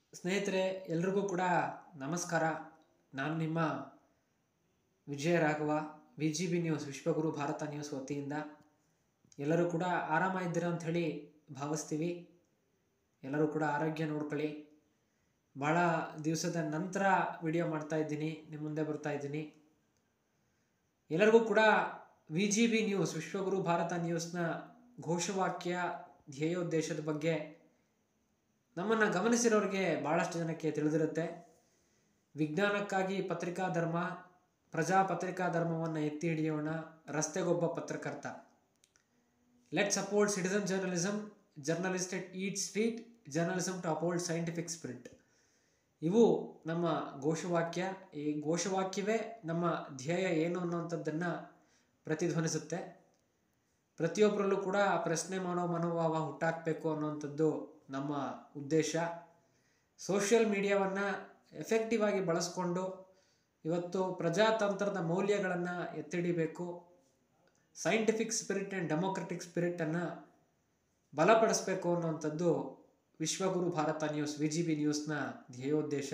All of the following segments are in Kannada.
ಸ್ನೇಹಿತರೆ ಎಲ್ರಿಗೂ ಕೂಡ ನಮಸ್ಕಾರ ನಾನು ನಿಮ್ಮ Vijaya Raghava V G B news Vishwaguru Bharat news ವತಿಯಿಂದ ಎಲ್ಲರೂ ಕೂಡ ಆರಾಮ ಇದ್ದೀರಾ ಅಂತ ಹೇಳಿ ಭಾವಿಸ್ತೀವಿ ಎಲ್ಲರೂ ಕೂಡ ಆರೋಗ್ಯ ನೋಡ್ಕೊಳ್ಳಿ ಭಾಳ ದಿವಸದ ನಂತರ ವಿಡಿಯೋ ಮಾಡ್ತಾ ಇದ್ದೀನಿ ನಿಮ್ಮ ಮುಂದೆ ಬರ್ತಾ ಇದ್ದೀನಿ ಎಲ್ಲರಿಗೂ ಕೂಡ V G B news Vishwaguru Bharat ನ್ಯೂಸ್ನ ಘೋಷವಾಕ್ಯ ಧ್ಯೇಯೋದ್ದೇಶದ ಬಗ್ಗೆ ನಮ್ಮನ್ನು ಗಮನಿಸಿರೋರಿಗೆ ಭಾಳಷ್ಟು ಜನಕ್ಕೆ ತಿಳಿದಿರುತ್ತೆ ವಿಜ್ಞಾನಕ್ಕಾಗಿ ಪತ್ರಿಕಾ ಧರ್ಮ ಪ್ರಜಾ ಪತ್ರಿಕಾ ಧರ್ಮವನ್ನು ಎತ್ತಿ ಹಿಡಿಯೋಣ ರಸ್ತೆಗೊಬ್ಬ ಪತ್ರಕರ್ತ let support citizen journalism journalist at each street journalism to uphold scientific spirit ಇವು ನಮ್ಮ ಘೋಷವಾಕ್ಯ ಈ ಘೋಷವಾಕ್ಯವೇ ನಮ್ಮ ಧ್ಯೇಯ ಏನು ಅನ್ನುವಂಥದ್ದನ್ನು ಪ್ರತಿಧ್ವನಿಸುತ್ತೆ ಪ್ರತಿಯೊಬ್ಬರಲ್ಲೂ ಕೂಡ ಪ್ರಶ್ನೆ ಮಾಡೋ ಮನೋಭಾವ ಹುಟ್ಟಾಕಬೇಕು ಅನ್ನುವಂಥದ್ದು ನಮ್ಮ ಉದ್ದೇಶ ಸೋಷಿಯಲ್ ಮೀಡಿಯಾವನ್ನು ಎಫೆಕ್ಟಿವ್ ಆಗಿ ಬಳಸ್ಕೊಂಡು ಇವತ್ತು ಪ್ರಜಾತಂತ್ರದ ಮೌಲ್ಯಗಳನ್ನು ಎತ್ತಿಡಿಬೇಕು ಸೈಂಟಿಫಿಕ್ ಸ್ಪಿರಿಟ್ ಆ್ಯಂಡ್ ಡೆಮೋಕ್ರೆಟಿಕ್ ಸ್ಪಿರಿಟನ್ನು ಬಲಪಡಿಸಬೇಕು ಅನ್ನುವಂಥದ್ದು Vishwaguru Bharat news V G B ನ್ಯೂಸ್ನ ಧ್ಯೇಯೋದ್ದೇಶ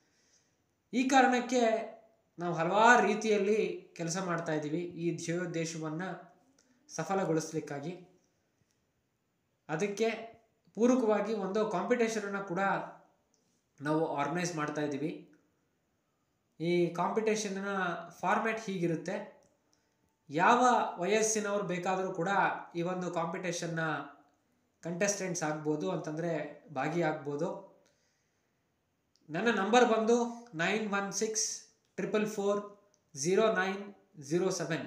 ಈ ಕಾರಣಕ್ಕೆ ನಾವು ಹಲವಾರು ರೀತಿಯಲ್ಲಿ ಕೆಲಸ ಮಾಡ್ತಾ ಇದ್ದೀವಿ ಈ ಧ್ಯೇಯೋದ್ದೇಶವನ್ನು ಸಫಲಗೊಳಿಸ್ಲಿಕ್ಕಾಗಿ ಅದಕ್ಕೆ ಪೂರಕವಾಗಿ ಒಂದು ಕಾಂಪಿಟೇಷನನ್ನು ಕೂಡ ನಾವು ಆರ್ಗನೈಸ್ ಮಾಡ್ತಾ ಇದ್ದೀವಿ ಈ ಕಾಂಪಿಟೇಷನ್ನ ಫಾರ್ಮ್ಯಾಟ್ ಹೀಗಿರುತ್ತೆ ಯಾವ ವಯಸ್ಸಿನವ್ರು ಬೇಕಾದರೂ ಕೂಡ ಈ ಒಂದು ಕಾಂಪಿಟೇಷನ್ನ ಕಂಟೆಸ್ಟೆಂಟ್ಸ್ ಆಗ್ಬೋದು ಅಂತಂದರೆ ಭಾಗಿಯಾಗ್ಬೋದು ನನ್ನ ನಂಬರ್ ಬಂದು nine one six triple four zero nine zero seven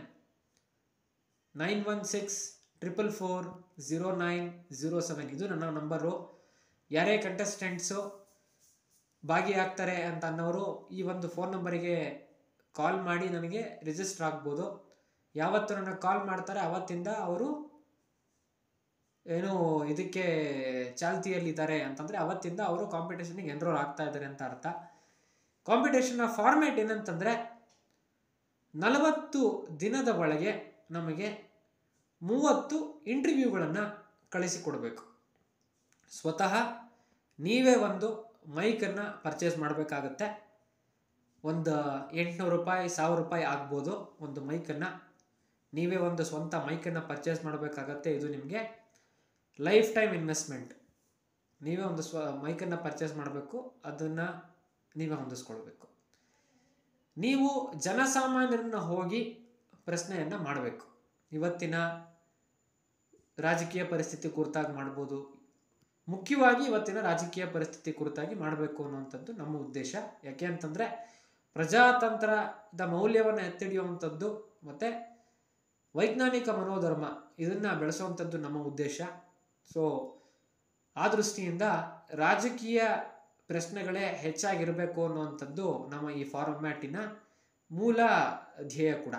nine one six triple four zero nine zero seven ಇದು ನನ್ನ ನಂಬರು ಯಾರೇ ಕಂಟೆಸ್ಟೆಂಟ್ಸು ಭಾಗಿಯಾಗ್ತಾರೆ ಅಂತ ಅನ್ನೋರು ಈ ಒಂದು ಫೋನ್ ನಂಬರಿಗೆ ಕಾಲ್ ಮಾಡಿ ನನಗೆ ರಿಜಿಸ್ಟರ್ ಆಗ್ಬೋದು ಯಾವತ್ತು ನನಗೆ ಕಾಲ್ ಮಾಡ್ತಾರೆ ಆವತ್ತಿಂದ ಅವರು ಏನು ಇದಕ್ಕೆ ಚಾಲ್ತಿಯಲ್ಲಿದ್ದಾರೆ ಅಂತಂದರೆ ಅವತ್ತಿಂದ ಅವರು ಕಾಂಪಿಟೇಷನ್ಗೆ ಎನ್ರೋಲ್ ಆಗ್ತಾ ಇದ್ದಾರೆ ಅಂತ ಅರ್ಥ ಕಾಂಪಿಟೇಷನ್ನ ಫಾರ್ಮೇಟ್ ಏನಂತಂದರೆ ನಲವತ್ತು ದಿನದ ಒಳಗೆ ನಮಗೆ ಮೂವತ್ತು ಇಂಟರ್ವ್ಯೂಗಳನ್ನು ಕಳಿಸಿಕೊಡಬೇಕು ಸ್ವತಃ ನೀವೇ ಒಂದು ಮೈಕನ್ನು ಪರ್ಚೇಸ್ ಮಾಡಬೇಕಾಗತ್ತೆ ಒಂದು ಎಂಟುನೂರು ರೂಪಾಯಿ ಸಾವಿರ ರೂಪಾಯಿ ಆಗ್ಬೋದು ಒಂದು ಮೈಕನ್ನು ನೀವೇ ಒಂದು ಸ್ವಂತ ಮೈಕನ್ನು ಪರ್ಚೇಸ್ ಮಾಡಬೇಕಾಗತ್ತೆ ಇದು ನಿಮಗೆ ಲೈಫ್ ಟೈಮ್ ಇನ್ವೆಸ್ಟ್ಮೆಂಟ್ ನೀವೇ ಒಂದು ಸ್ವ ಮೈಕನ್ನು ಪರ್ಚೇಸ್ ಮಾಡಬೇಕು ಅದನ್ನು ನೀವೇ ಹೊಂದಿಸ್ಕೊಳ್ಬೇಕು ನೀವು ಜನಸಾಮಾನ್ಯರನ್ನ ಹೋಗಿ ಪ್ರಶ್ನೆಯನ್ನು ಮಾಡಬೇಕು ಇವತ್ತಿನ ರಾಜಕೀಯ ಪರಿಸ್ಥಿತಿ ಕುರಿತಾಗಿ ಮಾಡ್ಬೋದು ಮುಖ್ಯವಾಗಿ ಇವತ್ತಿನ ರಾಜಕೀಯ ಪರಿಸ್ಥಿತಿ ಕುರಿತಾಗಿ ಮಾಡಬೇಕು ಅನ್ನುವಂಥದ್ದು ನಮ್ಮ ಉದ್ದೇಶ ಯಾಕೆ ಅಂತಂದರೆ ಪ್ರಜಾತಂತ್ರದ ಮೌಲ್ಯವನ್ನು ಎತ್ತಿಡಿಯುವಂಥದ್ದು ಮತ್ತು ವೈಜ್ಞಾನಿಕ ಮನೋಧರ್ಮ ಇದನ್ನು ಬೆಳೆಸುವಂಥದ್ದು ನಮ್ಮ ಉದ್ದೇಶ ಸೊ ಆ ದೃಷ್ಟಿಯಿಂದ ರಾಜಕೀಯ ಪ್ರಶ್ನೆಗಳೇ ಹೆಚ್ಚಾಗಿರಬೇಕು ಅನ್ನುವಂಥದ್ದು ನಮ್ಮ ಈ ಫಾರ್ಮ್ಯಾಟಿನ ಮೂಲ ಧ್ಯೇಯ ಕೂಡ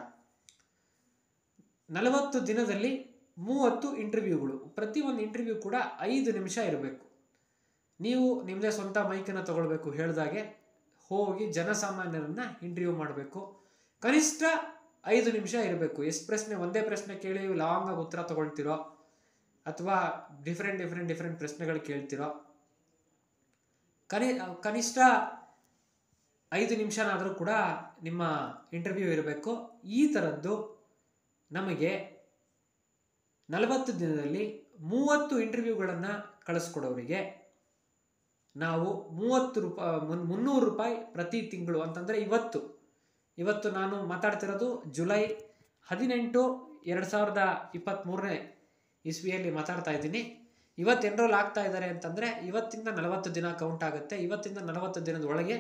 ನಲವತ್ತು ದಿನದಲ್ಲಿ ಮೂವತ್ತು ಇಂಟರ್ವ್ಯೂಗಳು ಪ್ರತಿಯೊಂದು ಇಂಟರ್ವ್ಯೂ ಕೂಡ ಐದು ನಿಮಿಷ ಇರಬೇಕು ನೀವು ನಿಮ್ಮದೇ ಸ್ವಂತ ಮೈಕನ್ನು ತಗೊಳ್ಬೇಕು ಹೇಳಿದಾಗೆ ಹೋಗಿ ಜನಸಾಮಾನ್ಯರನ್ನ ಇಂಟರ್ವ್ಯೂ ಮಾಡಬೇಕು ಕನಿಷ್ಠ ಐದು ನಿಮಿಷ ಇರಬೇಕು ಎಷ್ಟು ಪ್ರಶ್ನೆ ಒಂದೇ ಪ್ರಶ್ನೆ ಕೇಳಿ ಲಾಂಗ್ ಆಗಿ ಉತ್ತರ ತಗೊಳ್ತಿರೋ ಅಥವಾ ಡಿಫ್ರೆಂಟ್ ಡಿಫ್ರೆಂಟ್ ಡಿಫ್ರೆಂಟ್ ಪ್ರಶ್ನೆಗಳು ಕೇಳ್ತಿರೋ ಕನಿ ಕನಿಷ್ಠ ಐದು ನಿಮಿಷನಾದರೂ ಕೂಡ ನಿಮ್ಮ ಇಂಟರ್ವ್ಯೂ ಇರಬೇಕು ಈ ಥರದ್ದು ನಮಗೆ ನಲವತ್ತು ದಿನದಲ್ಲಿ ಮೂವತ್ತು ಇಂಟರ್ವ್ಯೂಗಳನ್ನು ಕಳಿಸ್ಕೊಡೋರಿಗೆ ನಾವು ಮೂವತ್ತು ರೂಪಾಯಿ ಮುನ್ನೂರು ರೂಪಾಯಿ ಪ್ರತಿ ತಿಂಗಳು ಅಂತಂದರೆ ಇವತ್ತು ಇವತ್ತು ನಾನು ಮಾತಾಡ್ತಿರೋದು ಜುಲೈ ಹದಿನೆಂಟು ಎರಡು ಸಾವಿರದ ಇಪ್ಪತ್ತ್ಮೂರನೇ ಇಸ್ವಿಯಲ್ಲಿ ಮಾತಾಡ್ತಾ ಇದ್ದೀನಿ ಇವತ್ತು ಎನ್ರೋಲ್ ಆಗ್ತಾ ಇದ್ದಾರೆ ಅಂತಂದರೆ ಇವತ್ತಿಂದ ನಲವತ್ತು ದಿನ ಕೌಂಟ್ ಆಗುತ್ತೆ ಇವತ್ತಿಂದ ನಲವತ್ತು ದಿನದ ಒಳಗೆ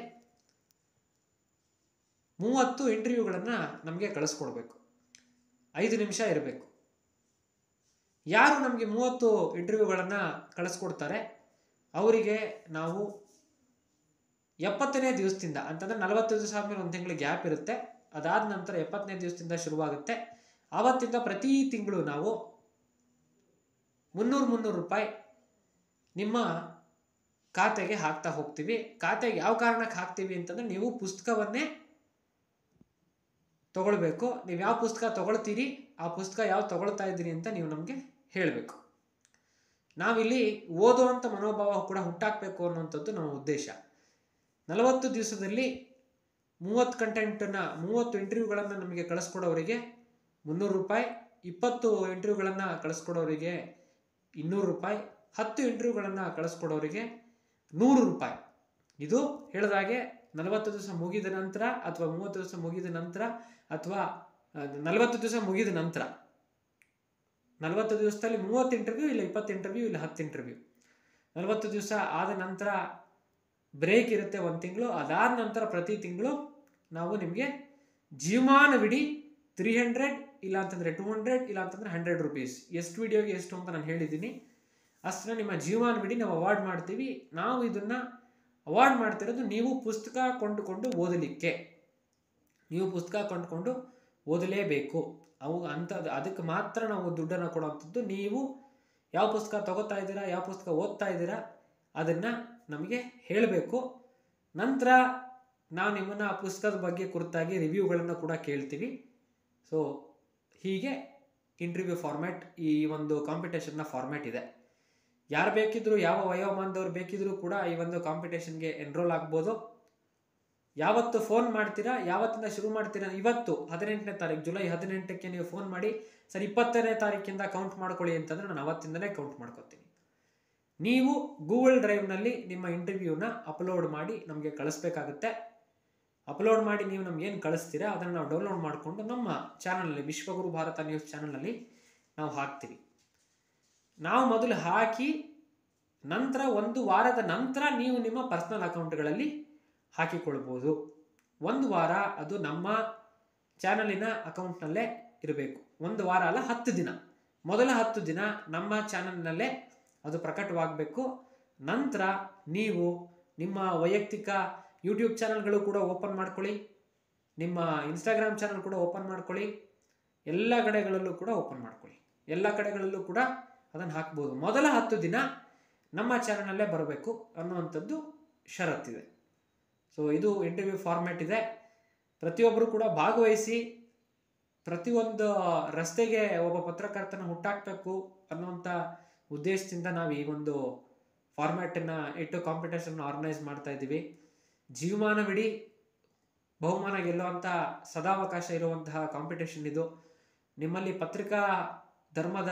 ಮೂವತ್ತು ಇಂಟರ್ವ್ಯೂಗಳನ್ನು ನಮಗೆ ಕಳಿಸ್ಕೊಡ್ಬೇಕು ಐದು ನಿಮಿಷ ಇರಬೇಕು ಯಾರು ನಮಗೆ ಮೂವತ್ತು ಇಂಟರ್ವ್ಯೂಗಳನ್ನು ಕಳಿಸ್ಕೊಡ್ತಾರೆ ಅವರಿಗೆ ನಾವು ಎಪ್ಪತ್ತನೇ ದಿವಸದಿಂದ ಅಂತಂದರೆ ನಲವತ್ತು ದಿವಸ ಆದಮೇಲೆ ಒಂದು ತಿಂಗಳು ಗ್ಯಾಪ್ ಇರುತ್ತೆ ಅದಾದ ನಂತರ ಎಪ್ಪತ್ತನೇ ದಿವಸದಿಂದ ಶುರುವಾಗುತ್ತೆ ಆವತ್ತಿಂದ ಪ್ರತಿ ತಿಂಗಳು ನಾವು ಮುನ್ನೂರು ಮುನ್ನೂರು ರೂಪಾಯಿ ನಿಮ್ಮ ಖಾತೆಗೆ ಹಾಕ್ತಾ ಹೋಗ್ತೀವಿ ಖಾತೆಗೆ ಯಾವ ಕಾರಣಕ್ಕೆ ಹಾಕ್ತೀವಿ ಅಂತಂದರೆ ನೀವು ಪುಸ್ತಕವನ್ನೇ ತಗೊಳ್ಬೇಕು ನೀವು ಯಾವ ಪುಸ್ತಕ ತಗೊಳ್ತೀರಿ ಆ ಪುಸ್ತಕ ಯಾವ ತಗೊಳ್ತಾ ಇದ್ದೀರಿ ಅಂತ ನೀವು ನಮಗೆ ಹೇಳಬೇಕು ನಾವಿಲ್ಲಿ ಓದುವಂಥ ಮನೋಭಾವ ಕೂಡ ಹುಟ್ಟಾಕಬೇಕು ಅನ್ನುವಂಥದ್ದು ನಮ್ಮ ಉದ್ದೇಶ ನಲವತ್ತು ದಿವಸದಲ್ಲಿ ಮೂವತ್ತು ಕಂಟೆಂಟನ್ನು ಮೂವತ್ತು ಇಂಟರ್ವ್ಯೂಗಳನ್ನು ನಮಗೆ ಕಳಿಸ್ಕೊಡೋರಿಗೆ ಮುನ್ನೂರು ರೂಪಾಯಿ ಇಪ್ಪತ್ತು ಇಂಟರ್ವ್ಯೂಗಳನ್ನು ಕಳಿಸ್ಕೊಡೋರಿಗೆ ಇನ್ನೂರು ರೂಪಾಯಿ ಹತ್ತು ಇಂಟರ್ವ್ಯೂಗಳನ್ನು ಕಳಿಸ್ಕೊಡೋರಿಗೆ ನೂರು ರೂಪಾಯಿ ಇದು ಹೇಳಿದಾಗೆ ನಲವತ್ತು ದಿವಸ ಮುಗಿದ ನಂತರ ಅಥವಾ ಮೂವತ್ತು ದಿವಸ ಮುಗಿದ ನಂತರ ಅಥವಾ ನಲವತ್ತು ದಿವಸ ಮುಗಿದ ನಂತರ ನಲವತ್ತು ದಿವಸದಲ್ಲಿ ಮೂವತ್ತು ಇಂಟರ್ವ್ಯೂ ಇಲ್ಲ ಇಪ್ಪತ್ತು ಇಂಟರ್ವ್ಯೂ ಇಲ್ಲ ಹತ್ತು ಇಂಟರ್ವ್ಯೂ ನಲವತ್ತು ದಿವಸ ಆದ ನಂತರ ಬ್ರೇಕ್ ಇರುತ್ತೆ ಒಂದು ತಿಂಗಳು ಅದಾದ ನಂತರ ಪ್ರತಿ ತಿಂಗಳು ನಾವು ನಿಮಗೆ ಜೀವಮಾನವಿಡೀ ತ್ರೀ ಹಂಡ್ರೆಡ್ ಇಲ್ಲ ಅಂತಂದರೆ ಟೂ ಹಂಡ್ರೆಡ್ ಇಲ್ಲ ಅಂತಂದರೆ ಹಂಡ್ರೆಡ್ ರುಪೀಸ್ ಎಷ್ಟು ವಿಡಿಯೋಗೆ ಎಷ್ಟು ಅಂತ ನಾನು ಹೇಳಿದ್ದೀನಿ ಅಷ್ಟನ್ನ ನಿಮ್ಮ ಜೀವಮಾನವಿಡೀ ನಾವು ಅವಾರ್ಡ್ ಮಾಡ್ತೀವಿ ನಾವು ಇದನ್ನು ಅವಾರ್ಡ್ ಮಾಡ್ತಿರೋದು ನೀವು ಪುಸ್ತಕ ಕೊಂಡುಕೊಂಡು ಓದಲಿಕ್ಕೆ ನೀವು ಪುಸ್ತಕ ಕೊಂಡುಕೊಂಡು ಓದಲೇಬೇಕು ಅವು ಅಂಥದ್ದು ಅದಕ್ಕೆ ಮಾತ್ರ ನಾವು ದುಡ್ಡನ್ನು ಕೊಡುವಂಥದ್ದು ನೀವು ಯಾವ ಪುಸ್ತಕ ತಗೋತಾ ಇದ್ದೀರಾ ಯಾವ ಪುಸ್ತಕ ಓದ್ತಾ ಇದ್ದೀರಾ ಅದನ್ನು ನಮಗೆ ಹೇಳಬೇಕು ನಂತರ ನಾವು ನಿಮ್ಮನ್ನು ಆ ಪುಸ್ತಕದ ಬಗ್ಗೆ ಕುರಿತಾಗಿ ರಿವ್ಯೂಗಳನ್ನು ಕೂಡ ಕೇಳ್ತೀವಿ ಸೊ ಹೀಗೆ ಇಂಟರ್ವ್ಯೂ ಫಾರ್ಮ್ಯಾಟ್ ಈ ಒಂದು ಕಾಂಪಿಟೇಷನ್ನ ಫಾರ್ಮ್ಯಾಟ್ ಇದೆ ಯಾರು ಬೇಕಿದ್ರು ಯಾವ ವಯೋಮಾನದವ್ರು ಬೇಕಿದ್ರೂ ಕೂಡ ಈ ಒಂದು ಕಾಂಪಿಟೇಷನ್ಗೆ ಎನ್ರೋಲ್ ಆಗ್ಬೋದು ಯಾವತ್ತು ಫೋನ್ ಮಾಡ್ತೀರಾ ಯಾವತ್ತಿಂದ ಶುರು ಮಾಡ್ತೀರಾ ಇವತ್ತು ಹದಿನೆಂಟನೇ ತಾರೀಕು ಜುಲೈ ಹದಿನೆಂಟಕ್ಕೆ ನೀವು ಫೋನ್ ಮಾಡಿ ಸರ್ ಇಪ್ಪತ್ತನೇ ತಾರೀಕಿಂದ ಕೌಂಟ್ ಮಾಡ್ಕೊಳ್ಳಿ ಅಂತಂದರೆ ನಾನು ಅವತ್ತಿಂದಲೇ ಕೌಂಟ್ ಮಾಡ್ಕೊತೀನಿ ನೀವು ಗೂಗಲ್ ಡ್ರೈವ್ನಲ್ಲಿ ನಿಮ್ಮ ಇಂಟರ್ವ್ಯೂನ ಅಪ್ಲೋಡ್ ಮಾಡಿ ನಮಗೆ ಕಳಿಸ್ಬೇಕಾಗುತ್ತೆ ಅಪ್ಲೋಡ್ ಮಾಡಿ ನೀವು ನಮ್ಗೆ ಏನು ಕಳಿಸ್ತೀರಾ ಅದನ್ನು ನಾವು ಡೌನ್ಲೋಡ್ ಮಾಡಿಕೊಂಡು ನಮ್ಮ ಚಾನಲಲ್ಲಿ ವಿಶ್ವಗುರು ಭಾರತ ನ್ಯೂಸ್ ಚಾನಲಲ್ಲಿ ನಾವು ಹಾಕ್ತೀವಿ ನಾವು ಮೊದಲು ಹಾಕಿ ನಂತರ ಒಂದು ವಾರದ ನಂತರ ನೀವು ನಿಮ್ಮ ಪರ್ಸನಲ್ ಅಕೌಂಟ್ಗಳಲ್ಲಿ ಹಾಕಿಕೊಳ್ಬೋದು ಒಂದು ವಾರ ಅದು ನಮ್ಮ ಚಾನಲಿನ ಅಕೌಂಟ್ನಲ್ಲೇ ಇರಬೇಕು ಒಂದು ವಾರ ಅಲ್ಲ ಹತ್ತು ದಿನ ಮೊದಲ ಹತ್ತು ದಿನ ನಮ್ಮ ಚಾನಲ್ನಲ್ಲೇ ಅದು ಪ್ರಕಟವಾಗಬೇಕು ನಂತರ ನೀವು ನಿಮ್ಮ ವೈಯಕ್ತಿಕ ಯೂಟ್ಯೂಬ್ ಚಾನಲ್ಗಳು ಕೂಡ ಓಪನ್ ಮಾಡ್ಕೊಳ್ಳಿ ನಿಮ್ಮ ಇನ್ಸ್ಟಾಗ್ರಾಮ್ ಚಾನಲ್ ಕೂಡ ಓಪನ್ ಮಾಡ್ಕೊಳ್ಳಿ ಎಲ್ಲ ಕಡೆಗಳಲ್ಲೂ ಕೂಡ ಓಪನ್ ಮಾಡ್ಕೊಳ್ಳಿ ಎಲ್ಲ ಕಡೆಗಳಲ್ಲೂ ಕೂಡ ಅದನ್ನು ಹಾಕ್ಬೋದು ಮೊದಲ ಹತ್ತು ದಿನ ನಮ್ಮ ಚಾನಲ್ನಲ್ಲೇ ಬರಬೇಕು ಅನ್ನುವಂಥದ್ದು ಷರತ್ತಿದೆ ಸೊ ಇದು ಇಂಟರ್ವ್ಯೂ ಫಾರ್ಮ್ಯಾಟ್ ಇದೆ ಪ್ರತಿಯೊಬ್ಬರು ಕೂಡ ಭಾಗವಹಿಸಿ ಪ್ರತಿಯೊಂದು ರಸ್ತೆಗೆ ಒಬ್ಬ ಪತ್ರಕರ್ತನ ಹುಟ್ಟಾಕಬೇಕು ಅನ್ನುವಂಥ ಉದ್ದೇಶದಿಂದ ನಾವು ಈ ಒಂದು ಫಾರ್ಮ್ಯಾಟನ್ನು ಇಟ್ಟು ಕಾಂಪಿಟೇಷನ್ ಆರ್ಗನೈಸ್ ಮಾಡ್ತಾ ಇದ್ದೀವಿ ಜೀವಮಾನವಿಡೀ ಬಹುಮಾನ ಗೆಲ್ಲುವಂಥ ಸದಾವಕಾಶ ಇರುವಂತಹ ಕಾಂಪಿಟೇಷನ್ ಇದು ನಿಮ್ಮಲ್ಲಿ ಪತ್ರಿಕಾ ಧರ್ಮದ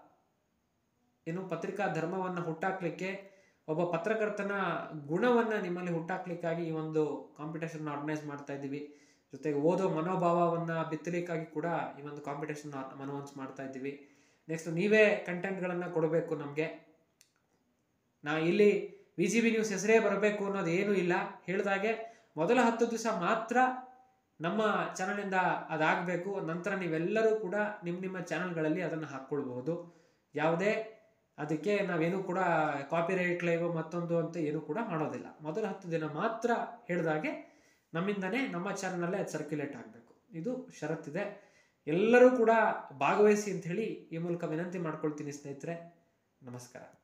ಏನು ಪತ್ರಿಕಾ ಧರ್ಮವನ್ನು ಹುಟ್ಟಾಕ್ಲಿಕ್ಕೆ ಒಬ್ಬ ಪತ್ರಕರ್ತನ ಗುಣವನ್ನು ನಿಮ್ಮಲ್ಲಿ ಹುಟ್ಟಾಕ್ಲಿಕ್ಕಾಗಿ ಈ ಒಂದು ಕಾಂಪಿಟೇಷನ್ ಆರ್ಗನೈಸ್ ಮಾಡ್ತಾ ಇದ್ದೀವಿ ಜೊತೆಗೆ ಓದೋ ಮನೋಭಾವವನ್ನು ಬಿತ್ತಲಿಕ್ಕಾಗಿ ಕೂಡ ಈ ಒಂದು ಕಾಂಪಿಟೇಷನ್ ಅನೌನ್ಸ್ ಮಾಡ್ತಾ ಇದ್ದೀವಿ ನೆಕ್ಸ್ಟ್ ನೀವೇ ಕಂಟೆಂಟ್ಗಳನ್ನು ಕೊಡಬೇಕು ನಮಗೆ ನಾ ಇಲ್ಲಿ ವಿ ಜಿ ಬಿ ನ್ಯೂಸ್ ಹೆಸರೇ ಬರಬೇಕು ಅನ್ನೋದು ಏನೂ ಇಲ್ಲ ಹೇಳಿದಾಗೆ ಮೊದಲ ಹತ್ತು ದಿವಸ ಮಾತ್ರ ನಮ್ಮ ಚಾನಲಿಂದ ಅದಾಗಬೇಕು ನಂತರ ನೀವೆಲ್ಲರೂ ಕೂಡ ನಿಮ್ಮ ನಿಮ್ಮ ಚಾನಲ್ಗಳಲ್ಲಿ ಅದನ್ನು ಹಾಕ್ಕೊಳ್ಬಹುದು ಯಾವುದೇ ಅದಕ್ಕೆ ನಾವೇನು ಕೂಡ ಕಾಪಿರೈಟ್ ಲೈವ್ ಮತ್ತೊಂದು ಅಂತ ಏನು ಕೂಡ ಮಾಡೋದಿಲ್ಲ ಮೊದಲ ಹತ್ತು ದಿನ ಮಾತ್ರ ಹೇಳಿದಾಗೆ ನಮ್ಮಿಂದನೇ ನಮ್ಮ ಚಾನಲಲ್ಲೇ ಅದು ಸರ್ಕ್ಯುಲೇಟ್ ಆಗಬೇಕು ಇದು ಷರತ್ತಿದೆ ಎಲ್ಲರೂ ಕೂಡ ಭಾಗವಹಿಸಿ ಅಂತ ಹೇಳಿ ಈ ಮೂಲಕ ವಿನಂತಿ ಮಾಡ್ಕೊಳ್ತೀನಿ ಸ್ನೇಹಿತರೆ ನಮಸ್ಕಾರ